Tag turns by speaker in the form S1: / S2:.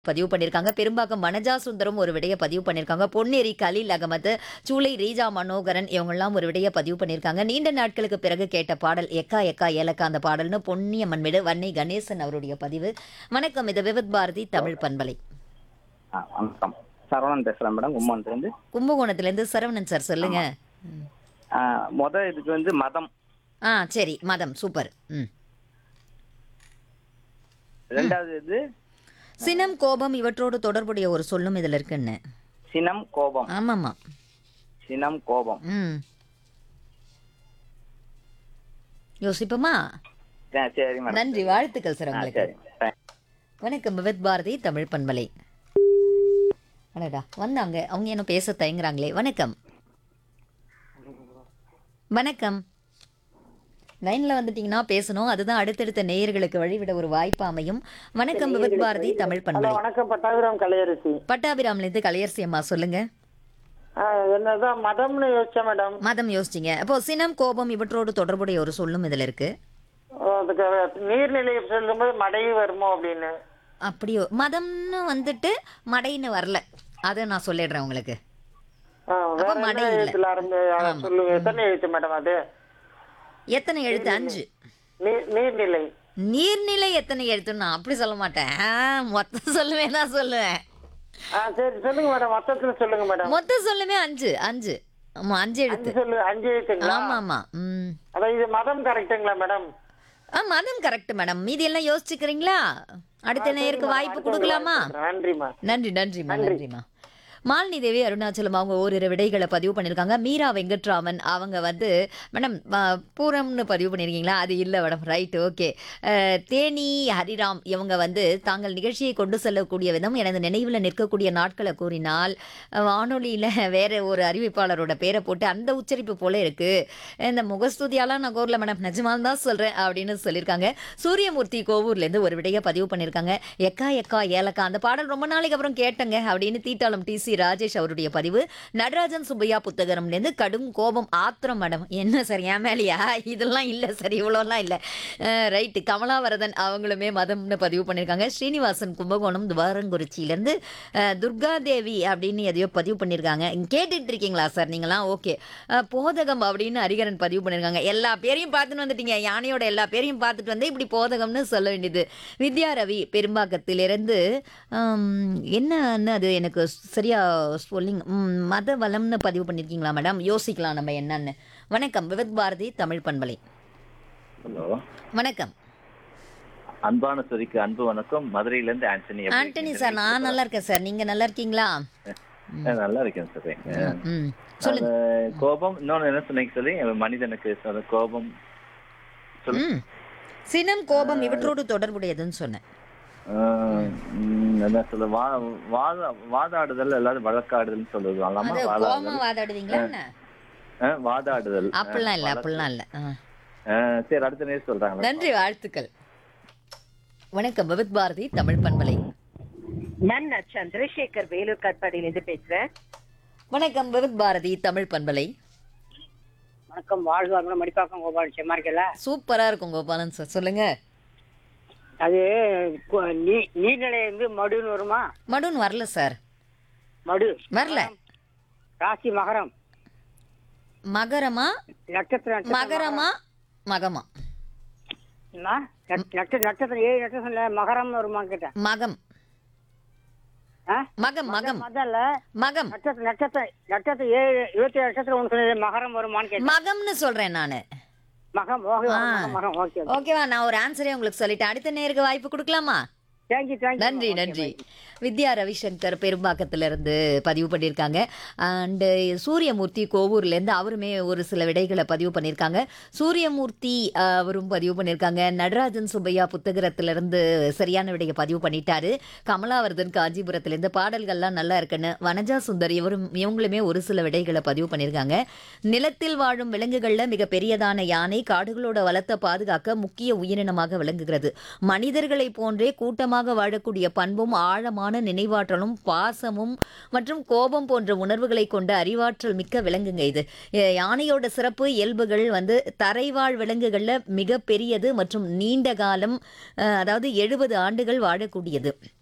S1: பதிவு பண்ணியிருக்காங்க பெரும்பாக்கம் வனஜா சுந்தரம் ஒரு விடைய பதிவு பண்ணியிருக்காங்க பொன்னேரி கலீல் அகமது சூளை ரீஜா மனோகரன் இவங்கெல்லாம் ஒரு விடைய பதிவு பண்ணியிருக்காங்க நீண்ட நாட்களுக்கு பிறகு கேட்ட பாடல் எக்கா எக்கா ஏலக்கா அந்த பாடல்னு பொன்னியம்மன் வீடு வன்னை கணேசன் அவருடைய பதிவு வணக்கம் இது விவித் பாரதி தமிழ் பண்பலை
S2: ஆ, வணக்கம் சரவணன் பேசுறேன் மேடம் கும்மான்லேருந்து
S1: கும்பகோணத்துலேருந்து சரவணன் சார் சொல்லுங்க ம்.
S2: மொதல் இதுக்கு வந்து மதம்
S1: ஆ சரி மதம் சூப்பர் ம்
S2: ரெண்டாவது இது
S1: சினம் கோபம் இவற்றோடு தொடர்புடைய ஒரு சொல்லும் இதில் இருக்குன்னு
S2: சினம் கோபம்
S1: ஆமாம்மா
S2: சினம் கோபம்
S1: ம் யோசிப்போமா
S2: ஆ, சரி மேடம்
S1: நன்றி வாழ்த்துக்கள் சார்
S2: ஆ,
S1: உங்களுக்கு
S2: சரி தேங்க்ஸ்.
S1: வணக்கம் விவித் பாரதி தமிழ் பண்பலை அடடா வந்தாங்க அவங்க என்ன பேச தயங்குறாங்களே வணக்கம் வணக்கம் லைன்ல வந்துட்டீங்கன்னா பேசணும் அதுதான் அடுத்தடுத்த நேயர்களுக்கு வழிவிட ஒரு வாய்ப்பு அமையும் வணக்கம் விவித் பாரதி தமிழ் பண்பலை
S3: வணக்கம் பட்டாபிராம் கலையரசி
S1: பட்டாபிராம்ல இருந்து கலையரசி அம்மா சொல்லுங்க
S3: ஆ, என்னதான் மதம்னு யோசிச்சேன் மேடம்
S1: மதம் யோசிச்சிங்க அப்போ சினம் கோபம் இவற்றோடு தொடர்புடைய ஒரு சொல்லும் இதுல இருக்கு
S3: அதுக்கு நீர்நிலை சொல்லும்போது மடை வருமோ அப்படின்னு
S1: அப்படியோ மதம்னு வந்துட்டு மடைன்னு வரல அதை நான் சொல்லிடுறேன் உங்களுக்கு
S3: ஆ, வேற
S1: அப்ப
S3: என்ன
S1: மடை இல்ல.
S3: எழுத்துல ஆரம்பி அதை சொல்லுங்க எத்தனை எழுத்து மேடம் அது
S1: எத்தனை எழுத்து அஞ்சு
S3: நீர் நீர்நிலை
S1: நீர்நிலை எத்தனை எழுத்துன்னு நான் அப்படி சொல்ல மாட்டேன் ஆ, மொத்தம் சொல்லுவேன் தான் சொல்லுவேன்
S3: ஆ சரி சொல்லுங்க மேடம் மொத்தத்துல சொல்லுங்க மேடம்
S1: மொத்தம் சொல்லுமே அஞ்சு அஞ்சு ஆமா அஞ்சு எழுத்து
S3: அஞ்சு சொல்லு அஞ்சு எழுத்துங்களா
S1: ஆமா ஆமா ம்
S3: அதான் இது மதம் கரெக்டுங்களா மேடம்
S1: ஆ மதம் கரெக்ட் மேடம் மீதி எல்லாம் யோசிச்சுக்கிறீங்களா அடுத்த நேயருக்கு வாய்ப்பு கொடுக்கலாமா
S3: நன்றிம்மா
S1: நன்றி நன்றிம்மா நன்றிம்மா மாலினி தேவி அருணாச்சலம் அவங்க ஓரிரு விடைகளை பதிவு பண்ணியிருக்காங்க மீரா வெங்கட்ராமன் அவங்க வந்து மேடம் ஆ, பூரம்னு பதிவு பண்ணியிருக்கீங்களா அது இல்லை madam right okay Theni Hariram இவங்க வந்து தாங்கள் நிகழ்ச்சியை கொண்டு செல்லக்கூடிய விதம் எனது நினைவில் நிற்கக்கூடிய நாட்களை கூறினால் வானொலியில் வேற ஒரு அறிவிப்பாளரோட பேரை போட்டு அந்த உச்சரிப்பு போல இருக்கு இந்த முகஸ்துதியாலாம் நான் கோரில் மேடம் நிஜமால் தான் சொல்கிறேன் அப்படின்னு சொல்லியிருக்காங்க சூரியமூர்த்தி கோவூர்லேருந்து ஒரு விடையை பதிவு பண்ணியிருக்காங்க எக்கா எக்கா ஏலக்கா அந்த பாடல் ரொம்ப நாளைக்கு அப்புறம் கேட்டங்க அப்படின்னு தீட்டாளம் டி சி ராஜேஷ் அவருடைய பதிவு நடராஜன் சுப்பையா புத்தகரம்லேருந்து கடும் கோபம் ஆத்திரம் மேடம் என்ன சார் என் மேலையா இதெல்லாம் இல்லை சார் இவ்வளோலாம் இல்லை ரைட்டு கமலாவரதன் அவங்களுமே மதம்னு பதிவு பண்ணியிருக்காங்க ஸ்ரீனிவாசன் கும்பகோணம் துவாரங்குறிச்சியிலேருந்து துர்கா தேவி அப்படின்னு எதையோ பதிவு பண்ணியிருக்காங்க இங்க கேட்டுட்டு இருக்கீங்களா சார் நீங்களாம் ஓகே போதகம் அப்படின்னு ஹரிகரன் பதிவு பண்ணியிருக்காங்க எல்லா பேரையும் பார்த்துட்டு வந்துட்டீங்க யானையோட எல்லா பேரையும் பார்த்துட்டு வந்து இப்படி போதகம்னு சொல்ல வேண்டியது வித்யா ரவி பெரும்பாக்கத்திலிருந்து ஆம், என்னன்னு அது எனக்கு சரியா சொல்லிங் மத வளம்னு பதிவு பண்ணியிருக்கீங்களா மேடம் யோசிக்கலாம் நம்ம என்னன்னு வணக்கம் விவித் பாரதி தமிழ் பண்பலை
S4: ஹலோ
S1: வணக்கம்
S4: அன்பான சொரிக்கு அன்பு வணக்கம் மதுரையில இருந்து ஆண்டனி எப்படி
S1: ஆண்டனி
S4: இருக்கீங்க?
S1: சார் நான் நல்லா இருக்கேன் சார் நீங்க நல்லா இருக்கீங்களா
S4: ஆ, நல்லா இருக்கேன் சார்
S1: ம் சொல்லுங்க
S4: கோபம் இன்னொன்னு என்ன சொன்னீங்க சொல்லி மனிதனுக்கு சொல்ல கோபம் சொல்லு.
S1: ம் சினம் கோபம் இவற்றோடு தொடர்புடையதுன்னு சொன்னேன்
S4: ஆ, ம், என்ன சொல்ல வா வாத வாதாடுதல் எல்லாரும் வழக்காடுதல்னு சொல்லுது
S1: அது
S4: அல்லாமா
S1: கோபமா
S4: வாதாடுதல்
S1: வாதாடுவீங்களா என்ன
S4: ஆ, வாதாடுதல் ஆ,
S1: அப்படிலாம் இல்லை
S4: வழக்கு.
S1: அப்படிலாம் இல்லை ஆ
S4: ஆ, சரி அடுத்த நேரம் சொல்றாங்க
S1: நன்றி வாழ்த்துக்கள் வணக்கம் விவித் பாரதி தமிழ் பண்பலை
S5: நான் நான் சந்திரசேகர் வேலூர் காட்பாடியிலிருந்து பேசுறேன்
S1: வணக்கம் விவித் பாரதி தமிழ் பண்பலை
S5: வணக்கம் வாழ்க வளமுடன் மடிப்பாக்கம் கோபால் செம்மா இருக்கல
S1: சூப்பரா இருக்கும் கோபாலன் சார் சொல்லுங்க
S5: அது கு- நீ- நீர்நிலை வந்து மடுன்னு வருமா
S1: மடுன் வரல சார்
S5: மடு
S1: வரல
S5: ராசி மகரம்
S1: மகரமா
S5: நட்சத்திரம் நட்சத்திரம்
S1: மகரமா மகமா
S5: என்ன? நட்- நட்ச- நட்சத்திரம் ஏழு நட்சத்திரம் மகரம் வருமா கேட்டேன்
S1: மகம்
S5: ஆ?
S1: மகம் மகம்
S5: மதம் இல்ல
S1: மகம்
S5: நட்சத்திரம் நட்சத்திரம் நட்சத்திரம் ஏழு இருபத்தி ஏழு நட்சத்திரம் ஒன்று சொன்னது மகரம் வருமான்னு கேட்டேன்
S1: மகம்னு சொல்றேன் நானு
S5: மகம் ஓகே
S1: ஆ.
S5: மகம், மகம் ஓகே
S1: ஓகேவா நான் ஒரு ஆன்சரே உங்களுக்கு சொல்லிட்டேன் அடுத்த நேருக்கு வாய்ப்பு கொடுக்கலாமா
S5: தேங்க்யூ தேங்க்யூ
S1: நன்றி நன்றி வித்யா ரவிசங்கர் பெரும்பாக்கத்திலிருந்து பதிவு பண்ணியிருக்காங்க அண்டு சூரியமூர்த்தி கோவூர்லேருந்து அவருமே ஒரு சில விடைகளை பதிவு பண்ணியிருக்காங்க சூரியமூர்த்தி அஹ், அவரும் பதிவு பண்ணியிருக்காங்க நடராஜன் சுப்பையா புத்தகத்திலிருந்து சரியான விடையை பதிவு பண்ணிட்டாரு கமலாவர்தன் காஞ்சிபுரத்திலேருந்து பாடல்கள்லாம் நல்லா இருக்குன்னு வனஜா சுந்தர் இவரும் இவங்களுமே ஒரு சில விடைகளை பதிவு பண்ணியிருக்காங்க நிலத்தில் வாழும் விலங்குகளில் மிக பெரியதான யானை காடுகளோட வளத்தை பாதுகாக்க முக்கிய உயிரினமாக விளங்குகிறது மனிதர்களை போன்றே கூட்டமாக வாழக்கூடிய பண்பும் ஆழமான நினைவாற்றலும் பாசமும் மற்றும் கோபம் போன்ற உணர்வுகளை கொண்ட அறிவாற்றல் மிக்க விலங்குங்க இது எ- யானையோட சிறப்பு இயல்புகள் வந்து தரைவாழ் விலங்குகளில் மிக பெரியது மற்றும் நீண்ட காலம் அஹ், அதாவது எழுபது ஆண்டுகள் வாழக்கூடியது